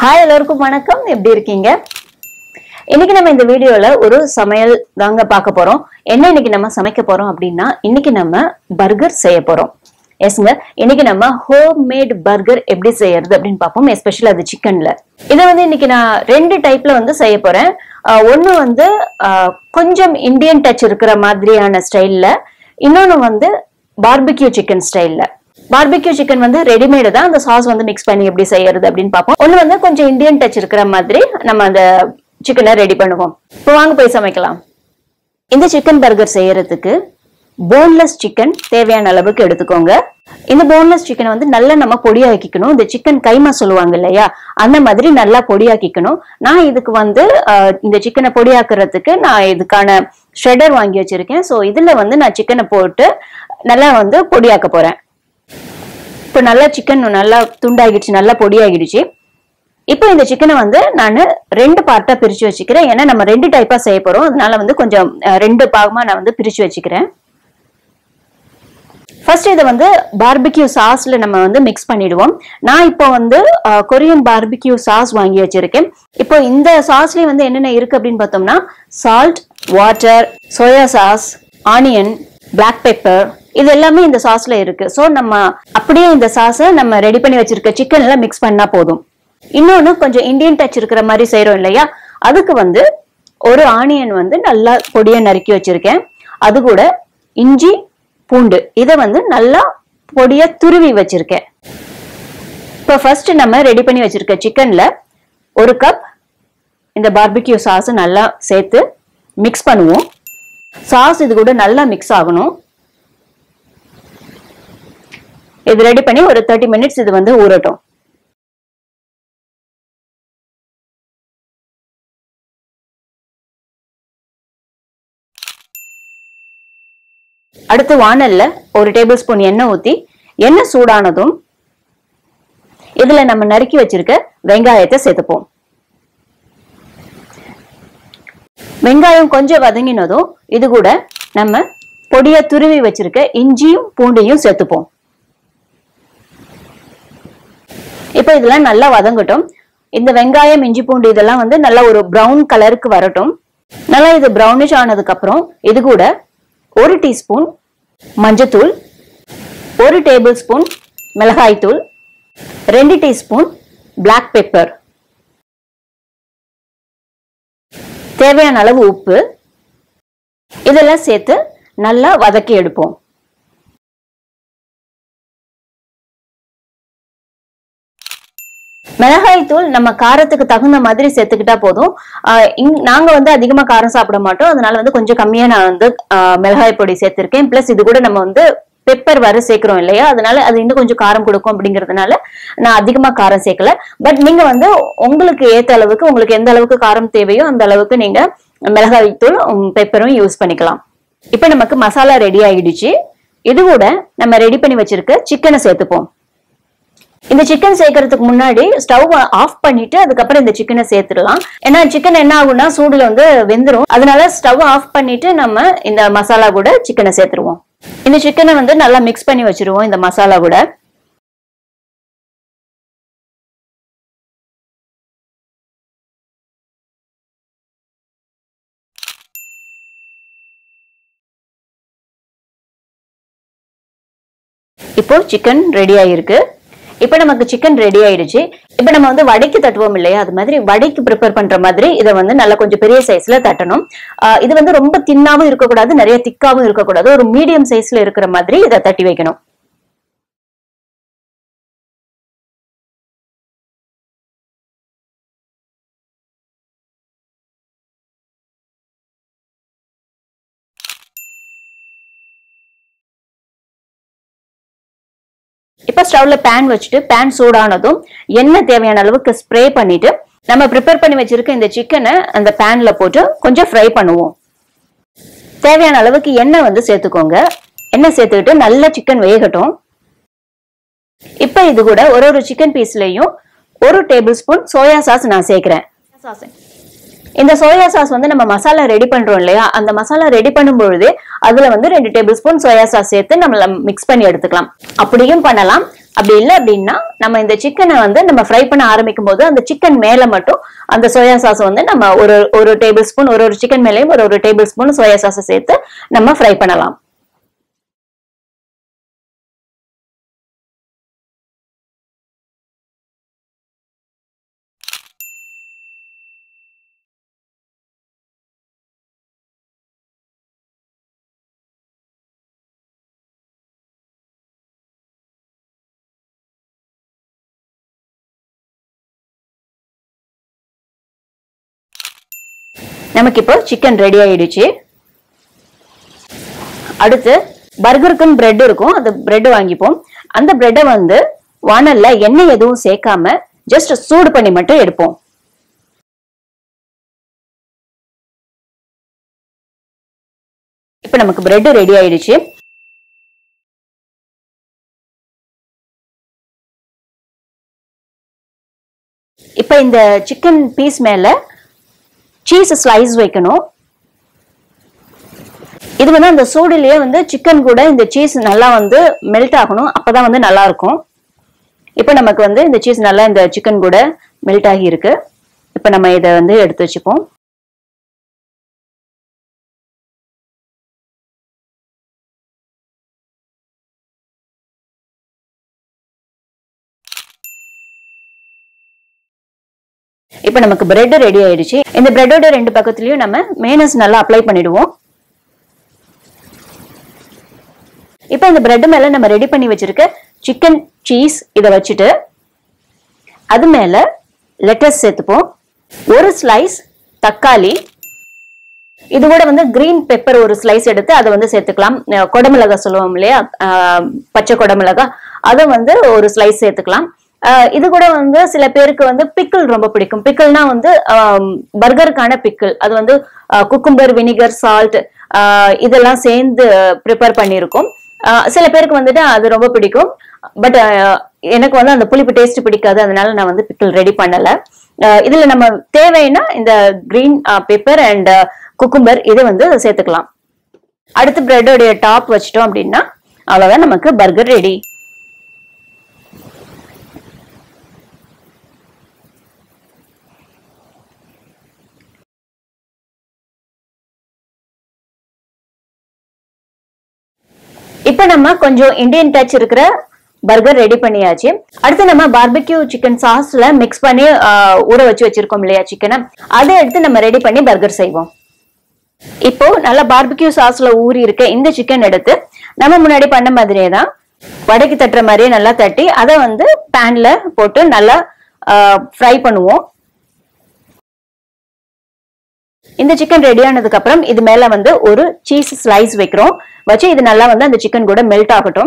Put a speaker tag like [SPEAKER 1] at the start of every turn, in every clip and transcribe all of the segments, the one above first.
[SPEAKER 1] hi எல்லாருக்கும் வணக்கம் எப்படி இருக்கீங்க இன்னைக்கு நம்ம இந்த வீடியோல ஒரு சமையல் தாங்க பார்க்க போறோம் என்ன இன்னைக்கு நம்ம சமைக்க போறோம் அப்படின்னா இன்னைக்கு நம்ம பர்கர் செய்ய போறோம் எஸ்ங்க இன்னைக்கு நம்ம ஹோம் மேட் பர்கர் எப்படி செய்யறது அப்படின்னு பார்ப்போம் எஸ்பெஷலி அது சிக்கன்ல இதை வந்து இன்னைக்கு நான் ரெண்டு டைப்ல வந்து செய்ய போறேன் ஆஹ் ஒண்ணு வந்து ஆஹ் கொஞ்சம் இந்தியன் டச் இருக்கிற மாதிரியான ஸ்டைல்ல இன்னொன்னு வந்து பார்பிக்யூ சிக்கன் ஸ்டைல்ல பார்பிக்யூ சிக்கன் வந்து ரெடிமேடு தான் அந்த சாஸ் வந்து மிக்ஸ் பண்ணி எப்படி செய்யறது அப்படின்னு பார்ப்போம் ஒண்ணு வந்து கொஞ்சம் இந்தியன் டச் இருக்கிற மாதிரி நம்ம அந்த சிக்கனை ரெடி பண்ணுவோம் இப்போ வாங்க போய் சமைக்கலாம் இந்த சிக்கன் பர்கர் செய்யறதுக்கு போன்லெஸ் சிக்கன் தேவையான அளவுக்கு எடுத்துக்கோங்க இந்த போன்லெஸ் சிக்கனை வந்து நல்லா நம்ம பொடியாக்கிக்கணும் இந்த சிக்கன் கைமா சொல்லுவாங்க இல்லையா அந்த மாதிரி நல்லா பொடியாக்கிக்கணும் நான் இதுக்கு வந்து ஆஹ், இந்த சிக்கனை பொடியாக்குறதுக்கு நான் இதுக்கான ஷ்ரெடர் வாங்கி வச்சிருக்கேன் ஸோ இதுல வந்து நான் சிக்கனை போட்டு நல்லா வந்து பொடியாக்க போறேன் இப்போ நல்லா சிக்கன் நல்லா துண்டாகிடுச்சு நல்லா பொடியாகிடுச்சு இப்போ இந்த சிக்கனை வந்து நான் ரெண்டு பார்ட்டா பிரிச்சு வச்சுக்கிறேன் ஏன்னா நம்ம ரெண்டு டைப்பா செய்ய போறோம் அதனால வந்து கொஞ்சம் அஹ், ரெண்டு பாகமா நான் வந்து பிரிச்சு வச்சுக்கிறேன் ஃபர்ஸ்ட் இதை வந்து பார்பிக்யூ சாஸ்ல நம்ம வந்து மிக்ஸ் பண்ணிடுவோம் நான் இப்போ வந்து கொரியன் பார்பிக்யூ சாஸ் வாங்கி வச்சிருக்கேன் இப்போ இந்த சாஸ்லயே வந்து என்னென்ன இருக்கு அப்படின்னு பார்த்தோம்னா salt water soya sauce onion Black pepper இது எல்லாமே இந்த சாஸ்ல இருக்கு ஸோ நம்ம அப்படியே இந்த சாஸை நம்ம ரெடி பண்ணி வச்சிருக்க சிக்கன்ல மிக்ஸ் பண்ணா போதும் இன்னொன்னு கொஞ்சம் இந்தியன் டச் இருக்கிற மாதிரி செய்றோம் இல்லையா அதுக்கு வந்து ஒரு ஆனியன் வந்து நல்லா பொடியை நறுக்கி வச்சிருக்கேன் அது கூட இஞ்சி பூண்டு இதை வந்து நல்லா பொடியா துருவி வச்சிருக்கேன் இப்போ ஃபர்ஸ்ட் நம்ம ரெடி பண்ணி வச்சிருக்க சிக்கன்ல ஒரு கப் இந்த பார்பிக்யூ சாஸ் நல்லா சேர்த்து மிக்ஸ் பண்ணுவோம் சாஸ் இது கூட நல்லா மிக்ஸ் ஆகணும் இது ரெடி பண்ணி ஒரு தேர்ட்டி மினிட்ஸ் இது வந்து ஊறட்டும் அடுத்து வானல்ல ஒரு டேபிள் ஸ்பூன் எண்ணெய் ஊத்தி எண்ணெய் சூடானதும் இதுல நம்ம நறுக்கி வச்சிருக்க வெங்காயத்தை சேர்த்துப்போம் வெங்காயம் கொஞ்சம் வதங்கினதும் இது கூட நம்ம பொடியா துருவி வச்சிருக்க இஞ்சியும் பூண்டையும் சேர்த்துப்போம் இப்போ இதெல்லாம் நல்லா வதங்கட்டும் இந்த வெங்காயம் இஞ்சி பூண்டு இதெல்லாம் வந்து நல்லா ஒரு பிரவுன் கலருக்கு வரட்டும் நல்லா இது பிரவுனிஷ் ஆனதுக்கு அப்புறம் இது கூட ஒரு டீஸ்பூன் மஞ்சத்தூள் ஒரு டேபிள் ஸ்பூன் மிளகாய்த்தூள் ரெண்டு டீஸ்பூன் Black பெப்பர் தேவையான அளவு உப்பு இதெல்லாம் சேர்த்து நல்லா வதக்கி எடுப்போம் மிளகாய் தூள் நம்ம காரத்துக்கு தகுந்த மாதிரி சேர்த்துக்கிட்டா போதும் ஆஹ் இங்- நாங்க வந்து அதிகமா காரம் சாப்பிட மாட்டோம் அதனால வந்து கொஞ்சம் கம்மியா நான் வந்து ஆஹ் மிளகாய் பொடி சேர்த்திருக்கேன் பிளஸ் இது கூட நம்ம வந்து பெப்பர் வர சேர்க்கிறோம் இல்லையா அதனால அது இன்னும் கொஞ்சம் காரம் கொடுக்கும் அப்படிங்கறதுனால நான் அதிகமா காரம் சேர்க்கல பட் நீங்க வந்து உங்களுக்கு ஏத்த அளவுக்கு உங்களுக்கு எந்த அளவுக்கு காரம் தேவையோ அந்த அளவுக்கு நீங்க மிளகாய் தூள் பெப்பரும் யூஸ் பண்ணிக்கலாம் இப்போ நமக்கு மசாலா ரெடி ஆகிடுச்சு இது கூட நம்ம ரெடி பண்ணி வச்சிருக்க சிக்கனை சேர்த்துப்போம் இந்த சிக்கன் சேர்க்கறதுக்கு முன்னாடி ஸ்டவ் ஆஃப் பண்ணிட்டு அதுக்கப்புறம் இந்த சிக்கனை சேர்த்துடலாம் ஏன்னா சிக்கன் என்ன ஆகும்னா சூடுல வந்து வெந்துரும் அதனால ஸ்டவ் ஆஃப் பண்ணிட்டு நம்ம இந்த மசாலா கூட சிக்கனை சேர்த்துருவோம் இந்த சிக்கனை வந்து நல்லா மிக்ஸ் பண்ணி வச்சிருவோம் இந்த மசாலா கூட இப்போ சிக்கன் ரெடி ஆயிருக்கு இப்போ நமக்கு சிக்கன் ரெடி ஆயிடுச்சு இப்போ நம்ம வந்து வடைக்கு தட்டுவோம் இல்லையா அது மாதிரி வடைக்கு ப்ரிப்பேர் பண்ற மாதிரி இதை வந்து நல்லா கொஞ்சம் பெரிய சைஸ்ல தட்டணும் ஆஹ் இது வந்து ரொம்ப தின்னாவும் இருக்கக்கூடாது நிறைய திக்காவும் இருக்கக்கூடாது ஒரு மீடியம் சைஸ்ல இருக்கிற மாதிரி இதை தட்டி வைக்கணும் இப்ப ஸ்டவ்ல பேன் வச்சுட்டு பேன் சூடானதும் எண்ணெய் தேவையான அளவுக்கு ஸ்ப்ரே பண்ணிட்டு நம்ம ப்ரிப்பேர் பண்ணி வச்சிருக்க இந்த சிக்கனை அந்த பேன்ல போட்டு கொஞ்சம் ஃப்ரை பண்ணுவோம் தேவையான அளவுக்கு எண்ணெய் வந்து சேர்த்துக்கோங்க எண்ணெய் சேர்த்துக்கிட்டு நல்ல சிக்கன் வேகட்டும் இப்ப இது கூட ஒரு ஒரு சிக்கன் பீஸ்லயும் ஒரு டேபிள் ஸ்பூன் சோயா சாஸ் நான் சேர்க்கிறேன் இந்த சோயா சாஸ் வந்து நம்ம மசாலா ரெடி பண்றோம் இல்லையா அந்த மசாலா ரெடி பண்ணும்பொழுது அதுல வந்து ரெண்டு டேபிள் ஸ்பூன் சோயா சாஸ் சேர்த்து நம்ம மிக்ஸ் பண்ணி எடுத்துக்கலாம் அப்படியும் பண்ணலாம் அப்படி இல்லை அப்படின்னா நம்ம இந்த சிக்கனை வந்து நம்ம ஃப்ரை பண்ண ஆரம்பிக்கும் போது அந்த சிக்கன் மேல மட்டும் அந்த சோயா சாஸ் வந்து நம்ம ஒரு ஒரு டேபிள் ஸ்பூன் ஒரு ஒரு சிக்கன் மேலேயும் ஒரு ஒரு டேபிள் ஸ்பூன் சோயா சாஸை சேர்த்து நம்ம ஃப்ரை பண்ணலாம் நமக்கு இப்போ சிக்கன் ரெடி ஆயிடுச்சு அடுத்து பர்கருக்குன்னு பிரெட் இருக்கும் அந்த பிரெட் வாங்கிப்போம் அந்த பிரெட்டை வந்து வானல்ல எண்ணெய் எதுவும் சேர்க்காம ஜஸ்ட் சூடு பண்ணி மட்டும் எடுப்போம் இப்போ நமக்கு பிரெட் ரெடி ஆயிடுச்சு இப்போ இந்த சிக்கன் பீஸ் மேல சீஸ் ஸ்லைஸ் வைக்கணும் இது வந்து அந்த சூடுலயே வந்து சிக்கன் கூட இந்த சீஸ் நல்லா வந்து மெல்ட் ஆகணும் அப்பதான் வந்து நல்லா இருக்கும் இப்போ நமக்கு வந்து இந்த சீஸ் நல்லா இந்த சிக்கன் கூட மெல்ட் ஆகி இருக்கு இப்போ நம்ம இதை வந்து எடுத்து வச்சுப்போம் இப்போ நமக்கு பிரெட் ரெடி ஆயிடுச்சு இந்த பிரெட்டோட ரெண்டு பக்கத்துலயும் நம்ம மேனஸ் நல்லா அப்ளை பண்ணிடுவோம் இப்போ இந்த பிரெட் மேல நம்ம ரெடி பண்ணி வச்சிருக்க சிக்கன் சீஸ் இதை வச்சுட்டு அது மேல லெட்டஸ் சேர்த்துப்போம் ஒரு ஸ்லைஸ் தக்காளி இது கூட வந்து கிரீன் பெப்பர் ஒரு ஸ்லைஸ் எடுத்து அதை வந்து சேர்த்துக்கலாம் அஹ் குடமிளகா சொல்லுவோம் இல்லையா அஹ் பச்சை குடமிளகா அதை வந்து ஒரு ஸ்லைஸ் சேர்த்துக்கலாம் அஹ் இது கூட வந்து சில பேருக்கு வந்து பிக்கிள் ரொம்ப பிடிக்கும் பிக்கிள்னா வந்து பர்கருக்கான பிக்கிள் அது வந்து குக்கும்பர் வினிகர் சால்ட் இதெல்லாம் சேர்ந்து ப்ரிப்பேர் பண்ணியிருக்கோம் அஹ் சில பேருக்கு வந்துட்டு அது ரொம்ப பிடிக்கும் பட் எனக்கு வந்து அந்த புளிப்பு டேஸ்ட் பிடிக்காது அதனால நான் வந்து பிக்கிள் ரெடி பண்ணல அஹ் இதுல நம்ம தேவைன்னா இந்த கிரீன் பெப்பர் அண்ட் குக்கும்பர் இதை வந்து சேர்த்துக்கலாம் அடுத்து பிரெட்டோடைய டாப் வச்சிட்டோம் அப்படின்னா அவ்வளவுதான் நமக்கு பர்கர் ரெடி இப்போ நம்ம கொஞ்சம் இந்தியன் டச் இருக்கிற பர்கர் ரெடி பண்ணியாச்சு அடுத்து நம்ம பார்பிக்யூ சிக்கன் சாஸ்ல மிக்ஸ் பண்ணி ஆஹ், ஊற வச்சு வச்சிருக்கோம் இல்லையா சிக்கனை அதை எடுத்து நம்ம ரெடி பண்ணி பர்கர் செய்வோம் இப்போ நல்லா பார்பிக்யூ சாஸ்ல ஊறி இருக்க இந்த சிக்கன் எடுத்து நம்ம முன்னாடி பண்ண மாதிரியே தான் வடைக்கு தட்டுற மாதிரியே நல்லா தட்டி அதை வந்து பேன்ல போட்டு நல்லா ஃப்ரை பண்ணுவோம் இந்த சிக்கன் ரெடி ஆனதுக்கு அப்புறம் இது மேல வந்து ஒரு சீஸ் ஸ்லைஸ் வைக்கிறோம் வச்சு இது நல்லா வந்து அந்த சிக்கன் கூட மெல்ட் ஆகட்டும்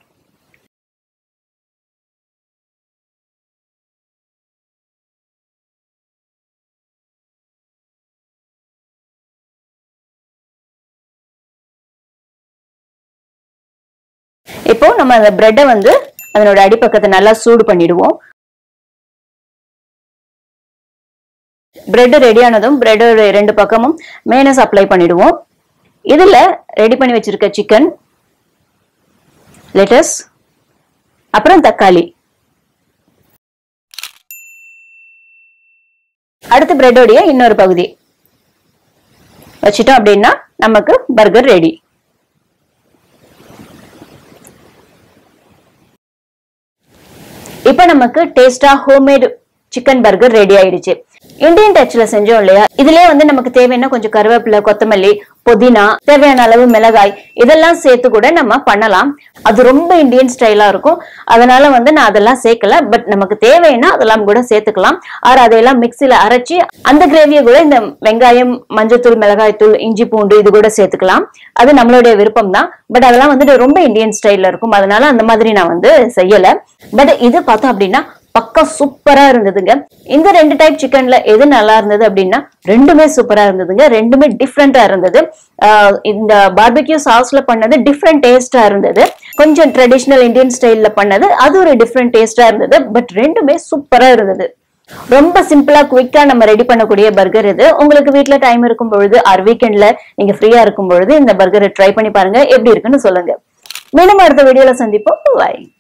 [SPEAKER 1] இப்போ நம்ம அந்த பிரெட்டை வந்து அதனோட அடிப்பக்கத்தை நல்லா சூடு பண்ணிடுவோம் பிரெட் ரெடி ஆனதும் பிரெட்டோட ரெண்டு பக்கமும் மேனஸ் அப்ளை பண்ணிடுவோம் இதுல ரெடி பண்ணி வச்சிருக்க சிக்கன் லெட்டஸ் அப்புறம் தக்காளி அடுத்து பிரெட்டோடைய இன்னொரு பகுதி வச்சிட்டோம் அப்படின்னா நமக்கு பர்கர் ரெடி இப்போ நமக்கு டேஸ்டா ஹோம்மேட் சிக்கன் பர்கர் ரெடி ஆயிடுச்சு இந்தியன் டச்ல செஞ்சோம் இல்லையா இதுலயே வந்து நமக்கு தேவையான கொஞ்சம் கருவேப்பிலை கொத்தமல்லி புதினா தேவையான அளவு மிளகாய் இதெல்லாம் சேர்த்து கூட நம்ம பண்ணலாம் அது ரொம்ப இந்தியன் ஸ்டைலா இருக்கும் அதனால வந்து நான் அதெல்லாம் சேர்க்கல பட் நமக்கு தேவைன்னா அதெல்லாம் கூட சேர்த்துக்கலாம் ஆறு அதையெல்லாம் மிக்சியில அரைச்சி அந்த கிரேவியை கூட இந்த வெங்காயம் மஞ்சத்தூள் மிளகாய் தூள் இஞ்சி பூண்டு இது கூட சேர்த்துக்கலாம் அது நம்மளுடைய விருப்பம் தான் பட் அதெல்லாம் வந்துட்டு ரொம்ப இந்தியன் ஸ்டைல்ல இருக்கும் அதனால அந்த மாதிரி நான் வந்து செய்யல பட் இது பார்த்தோம் அப்படின்னா பக்கா சூப்பரா இருந்ததுங்க இந்த ரெண்டு டைப் சிக்கன்ல எது நல்லா இருந்தது அப்படின்னா ரெண்டுமே சூப்பரா இருந்ததுங்க ரெண்டுமே டிஃப்ரெண்டா இருந்தது ஆஹ் இந்த பார்பிக்யூ சாஸ்ல பண்ணது டிஃப்ரெண்ட் டேஸ்டா இருந்தது கொஞ்சம் ட்ரெடிஷ்னல் இந்தியன் ஸ்டைல்ல பண்ணது அது ஒரு டிஃப்ரெண்ட் டேஸ்டா இருந்தது பட் ரெண்டுமே சூப்பரா இருந்தது ரொம்ப சிம்பிளா குவிக்கா நம்ம ரெடி பண்ணக்கூடிய பர்கர் இது உங்களுக்கு வீட்ல டைம் இருக்கும் பொழுது ஆர் வீக்கெண்ட்ல நீங்க ஃப்ரீயா இருக்கும் பொழுது இந்த பர்கரை ட்ரை பண்ணி பாருங்க எப்படி இருக்குன்னு சொல்லுங்க மீண்டும் அடுத்த வீடியோல சந்திப்போம் பாய்